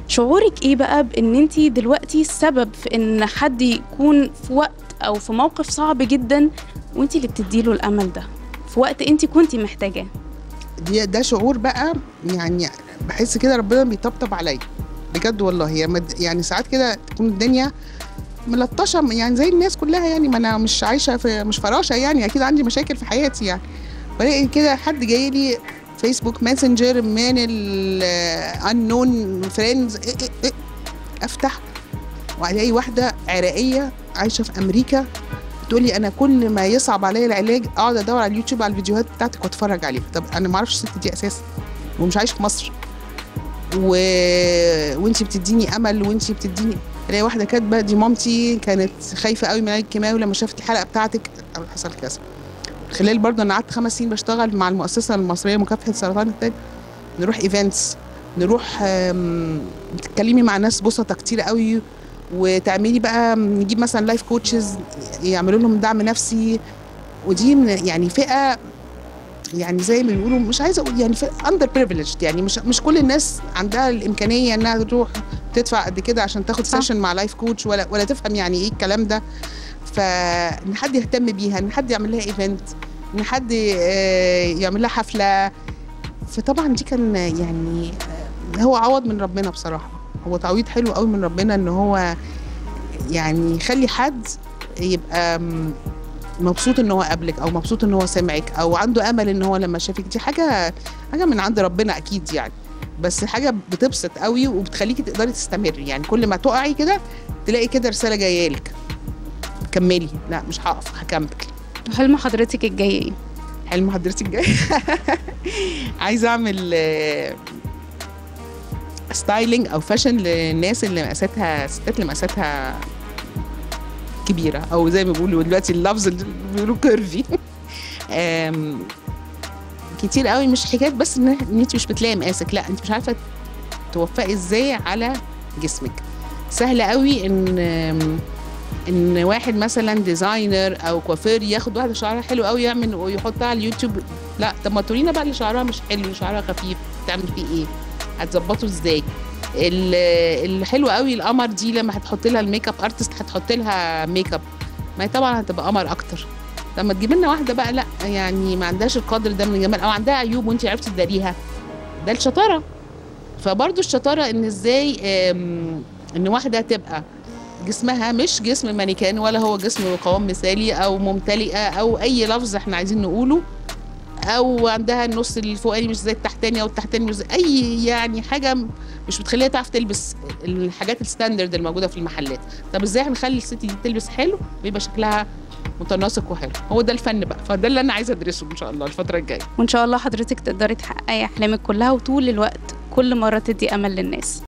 شعورك ايه بقى بان انت دلوقتي السبب في ان حد يكون في وقت او في موقف صعب جدا وانت اللي بتديله الامل ده في وقت انت كنتي محتاجاه دي ده شعور بقى يعني بحس كده ربنا بيطبطب عليا بجد والله يعني يعني ساعات كده تكون الدنيا ملطشه يعني زي الناس كلها يعني ما انا مش عايشه في مش فراشه يعني اكيد عندي مشاكل في حياتي يعني بلاقي كده حد جاي لي فيسبوك ماسنجر من الانون فريندز افتح والاقي واحده عراقيه عايشه في امريكا تقول لي انا كل ما يصعب عليا العلاج اقعد ادور على اليوتيوب على الفيديوهات بتاعتك واتفرج عليها طب انا ما اعرفش الست دي اساسا ومش عايشه في مصر و... وانتي بتديني امل وانتي بتديني الاقي واحده كاتبه دي مامتي كانت خايفه قوي من العلاج الكيماوي لما شافت الحلقه بتاعتك حصل كذا خلال برضه انا قعدت خمس سنين بشتغل مع المؤسسه المصريه لمكافحه سرطان الثدي نروح ايفنتس نروح تتكلمي مع ناس بسطة كتير قوي وتعملي بقى نجيب مثلا لايف كوتشز يعملوا لهم دعم نفسي ودي من يعني فئه يعني زي ما بيقولوا مش عايزه اقول يعني اندر بريفليجد يعني مش مش كل الناس عندها الامكانيه انها تروح تدفع قد كده عشان تاخد سيشن مع لايف كوتش ولا ولا تفهم يعني ايه الكلام ده فان حد يهتم بيها ان حد يعمل لها ايفنت ان حد يعمل لها حفله فطبعا دي كان يعني هو عوض من ربنا بصراحه هو تعويض حلو قوي من ربنا ان هو يعني يخلي حد يبقى مبسوط ان هو قابلك او مبسوط ان هو سمعك او عنده امل ان هو لما شافك دي حاجه حاجه من عند ربنا اكيد يعني بس حاجه بتبسط قوي وبتخليكي تقدري تستمري يعني كل ما تقعي كده تلاقي كده رساله جايه لك كملي لا مش هقف هكمل وحلم حضرتك الجاي ايه حلم حضرتك الجاي عايزه اعمل ستايلينج او فاشن للناس اللي مقاساتها الستات اللي مقاساتها كبيره او زي ما بيقولوا دلوقتي اللفظ اللي بيقولوا كيرفي كتير قوي مش حكايه بس ان انت مش بتلاقي مقاسك لا انت مش عارفه توفقي ازاي على جسمك سهل قوي ان ان واحد مثلا ديزاينر او كوافير ياخد واحده شعرها حلو قوي يعمل ويحطها على اليوتيوب لا طب ما تورينا بقى اللي شعرها مش حلو شعرها خفيف تعمل فيه ايه هتظبطه ازاي الحلو قوي القمر دي لما هتحط لها الميك اب ارتست هتحط لها ميك اب ما هي طبعا هتبقى قمر اكتر لما تجيب لنا واحده بقى لا يعني ما عندهاش القدر ده من الجمال او عندها عيوب وانت عرفتي تداريها ده الشطاره فبرضو الشطاره ان ازاي ان واحده تبقى جسمها مش جسم مانيكان ولا هو جسم قوام مثالي او ممتلئه او اي لفظ احنا عايزين نقوله او عندها النص الفوقاني مش زي التحتاني او التحتاني مش زي اي يعني حاجه مش بتخليها تعرف تلبس الحاجات الستاندرد الموجوده في المحلات طب ازاي هنخلي الست دي تلبس حلو ويبقى شكلها متناسق وحلو هو ده الفن بقى فده اللي انا عايزه ادرسه ان شاء الله الفتره الجايه وان شاء الله حضرتك تقدري تحققي احلامك كلها وطول الوقت كل مره تدي امل للناس